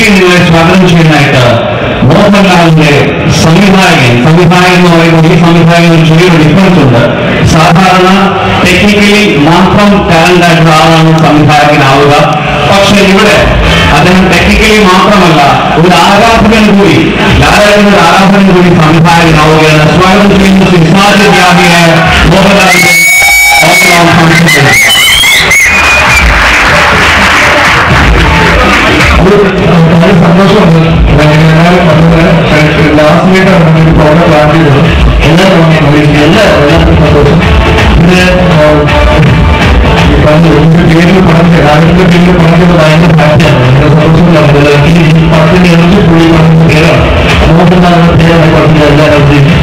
officially നിങ്ങളെ സ്വാഗതം ചെയ്യാനായിട്ട് മോഹൻലാലിന്റെ സംവിധായകൻ സംവിധായകൻ എന്ന് പറയുമ്പോൾ ഈ സംവിധായകൻ ഒരു ചെറിയൊരു ഡിഫറൻസ് ഉണ്ട് സാധാരണ ടെക്നിക്കലി മാത്രം ടാലന്റ് ആയിട്ടുള്ള ആളാണ് സംവിധായകനാവുക പക്ഷെ ഇവിടെ അദ്ദേഹം ടെക്നിക്കലി മാത്രമല്ല ഒരു ആരാധകൻ കൂടി ലാലേട്ടൻ ഒരു ആരാധകൻ കൂടി സംവിധായകനാവുകയാണ് സ്വാഗതം ചെയ്യുന്ന സിംഹാദ്യാഹിയായ മോഹൻലാലിന്റെ ഓർമ്മ സംഘടന അത് വളരെ സന്തോഷമുണ്ട് ഞാൻ പറഞ്ഞത് ലാസ്റ്റ് മിനിറ്റ് ആണ് ഒരു പ്രോഗ്രാം പ്ലാൻ ചെയ്തത് എല്ലാവരും എല്ലാ എല്ലാവർക്കും സന്തോഷം പിന്നെ ഈ പറഞ്ഞ ഒരു പേരിൽ പറഞ്ഞ രാജ്യത്തിന്റെ പേരിൽ പറഞ്ഞത് ഭയങ്കര ഹാപ്പിയാണ് ഭയങ്കര സന്തോഷമുണ്ടാകുന്നത് ഈ പടത്തിന്റെ എനർജി പോയി പറഞ്ഞ പേരാണ് അതുകൊണ്ടാണ് പേരാണ് പറഞ്ഞത് എല്ലാവരും